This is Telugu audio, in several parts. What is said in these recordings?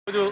రోజు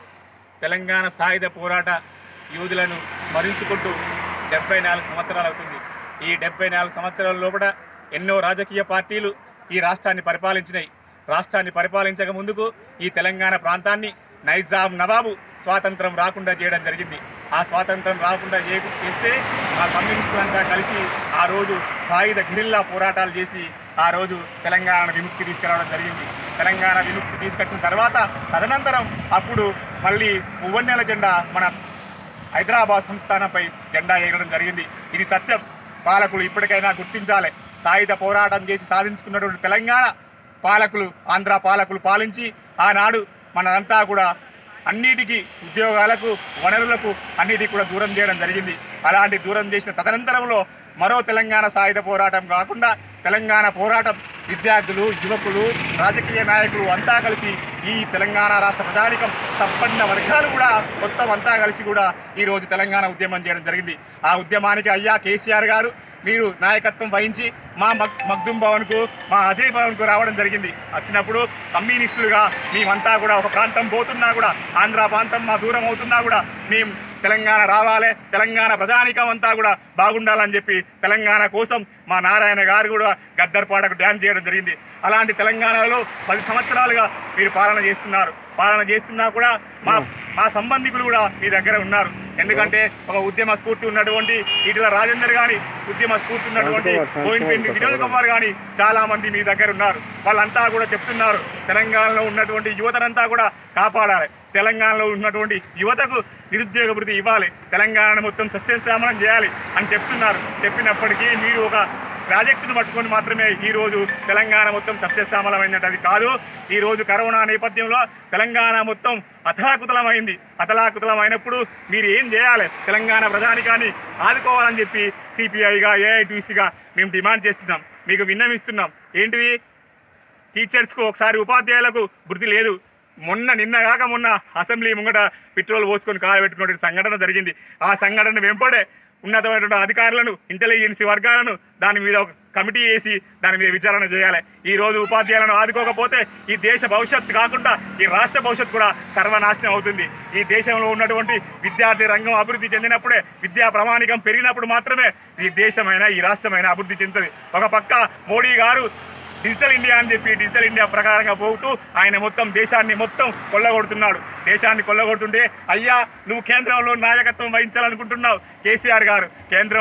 తెలంగాణ సాయుధ పోరాట యోధులను స్మరించుకుంటూ డెబ్బై నాలుగు సంవత్సరాలు అవుతుంది ఈ డెబ్బై నాలుగు సంవత్సరాల లోపల ఎన్నో రాజకీయ పార్టీలు ఈ రాష్ట్రాన్ని పరిపాలించినాయి రాష్ట్రాన్ని పరిపాలించక ముందుకు ఈ తెలంగాణ ప్రాంతాన్ని నైజాం నవాబు స్వాతంత్రం రాకుండా చేయడం జరిగింది ఆ స్వాతంత్రం రాకుండా ఏ చేస్తే ఆ కమ్యూనిస్టులంతా కలిసి ఆ రోజు సాయుధ గిరిల్లా పోరాటాలు చేసి ఆ రోజు తెలంగాణ విముక్తి తీసుకురావడం జరిగింది తెలంగాణ విముక్తి తీసుకొచ్చిన తర్వాత తదనంతరం అప్పుడు మళ్ళీ మువ్వన్నెల జెండా మన హైదరాబాద్ సంస్థానంపై జెండా ఎగరడం జరిగింది ఇది సత్యం పాలకులు ఇప్పటికైనా గుర్తించాలి సాయుధ పోరాటం చేసి సాధించుకున్నటువంటి తెలంగాణ పాలకులు ఆంధ్ర పాలకులు పాలించి ఆనాడు మనంతా కూడా అన్నిటికీ ఉద్యోగాలకు వనరులకు అన్నిటికీ కూడా దూరం చేయడం జరిగింది అలాంటి దూరం చేసిన తదనంతరంలో మరో తెలంగాణ సాయుధ పోరాటం కాకుండా తెలంగాణ పోరాటం విద్యార్థులు యువకులు రాజకీయ నాయకులు అంతా కలిసి ఈ తెలంగాణ రాష్ట్ర ప్రజానికం సంపన్న వర్గాలు కూడా మొత్తం అంతా కలిసి కూడా ఈ రోజు తెలంగాణ ఉద్యమం చేయడం జరిగింది ఆ ఉద్యమానికి అయ్యా కేసీఆర్ గారు మీరు నాయకత్వం వహించి మా మగ్ మగ్దుం భవన్కు మా అజయ్ భవన్కు రావడం జరిగింది వచ్చినప్పుడు కమ్యూనిస్టులుగా మేమంతా కూడా ఒక ప్రాంతం పోతున్నా కూడా ఆంధ్ర ప్రాంతం మా దూరం అవుతున్నా కూడా మేము తెలంగాణ రావాలి తెలంగాణ ప్రజానికం అంతా కూడా బాగుండాలని చెప్పి తెలంగాణ కోసం మా నారాయణ గారు కూడా గద్దర్ పాటకు డ్యాన్స్ చేయడం జరిగింది అలాంటి తెలంగాణలో పది సంవత్సరాలుగా మీరు పాలన చేస్తున్నారు పాలన చేస్తున్నా కూడా మా మా సంబంధికులు కూడా మీ దగ్గర ఉన్నారు ఎందుకంటే ఒక ఉద్యమ స్ఫూర్తి ఉన్నటువంటి ఇటీవల రాజేందర్ గాని ఉద్యమ స్ఫూర్తి ఉన్నటువంటి బోయినపల్లి వినోద్ కుమార్ గాని చాలా మంది మీ దగ్గర ఉన్నారు వాళ్ళంతా కూడా చెప్తున్నారు తెలంగాణలో ఉన్నటువంటి యువతనంతా కూడా కాపాడాలి తెలంగాణలో ఉన్నటువంటి యువతకు నిరుద్యోగ వృత్తి ఇవ్వాలి తెలంగాణ మొత్తం సస్యశ్యామలం చేయాలి అని చెప్తున్నారు చెప్పినప్పటికీ మీరు ఒక ప్రాజెక్టును పట్టుకొని మాత్రమే ఈ రోజు తెలంగాణ మొత్తం సస్యశ్యామలమైనట్టు అది కాదు ఈ రోజు కరోనా నేపథ్యంలో తెలంగాణ మొత్తం అతలాకుతలమైంది అతలాకుతలమైనప్పుడు మీరు ఏం చేయాలి తెలంగాణ ప్రజానికాన్ని ఆదుకోవాలని చెప్పి సిపిఐగా ఏఐటీసీగా మేము డిమాండ్ చేస్తున్నాం మీకు విన్నవిస్తున్నాం ఏంటిది టీచర్స్కు ఒకసారి ఉపాధ్యాయులకు వృత్తి లేదు మొన్న నిన్న కాక మొన్న అసెంబ్లీ ముంగట పెట్రోల్ పోసుకొని కాయబెట్టుకున్న సంఘటన జరిగింది ఆ సంఘటన వెంపడే ఉన్నతమైనటువంటి అధికారులను ఇంటెలిజెన్సీ వర్గాలను దాని మీద ఒక కమిటీ వేసి దాని మీద విచారణ చేయాలి ఈ రోజు ఉపాధ్యాయులను ఆదుకోకపోతే ఈ దేశ భవిష్యత్తు కాకుండా ఈ రాష్ట్ర భవిష్యత్తు కూడా సర్వనాశనం అవుతుంది ఈ దేశంలో ఉన్నటువంటి విద్యార్థి రంగం అభివృద్ధి చెందినప్పుడే విద్యా ప్రమాణికం పెరిగినప్పుడు మాత్రమే ఈ దేశమైనా ఈ రాష్ట్రమైనా అభివృద్ధి చెందుతుంది ఒక పక్క మోడీ గారు డిజిటల్ ఇండియా అని చెప్పి డిజిటల్ ఇండియా ప్రకారంగా పోతూ ఆయన మొత్తం దేశాన్ని మొత్తం కొల్లగొడుతున్నాడు దేశాన్ని కొల్లగొడుతుంటే అయ్యా నువ్వు కేంద్రంలో నాయకత్వం వహించాలనుకుంటున్నావు కేసీఆర్ గారు కేంద్రం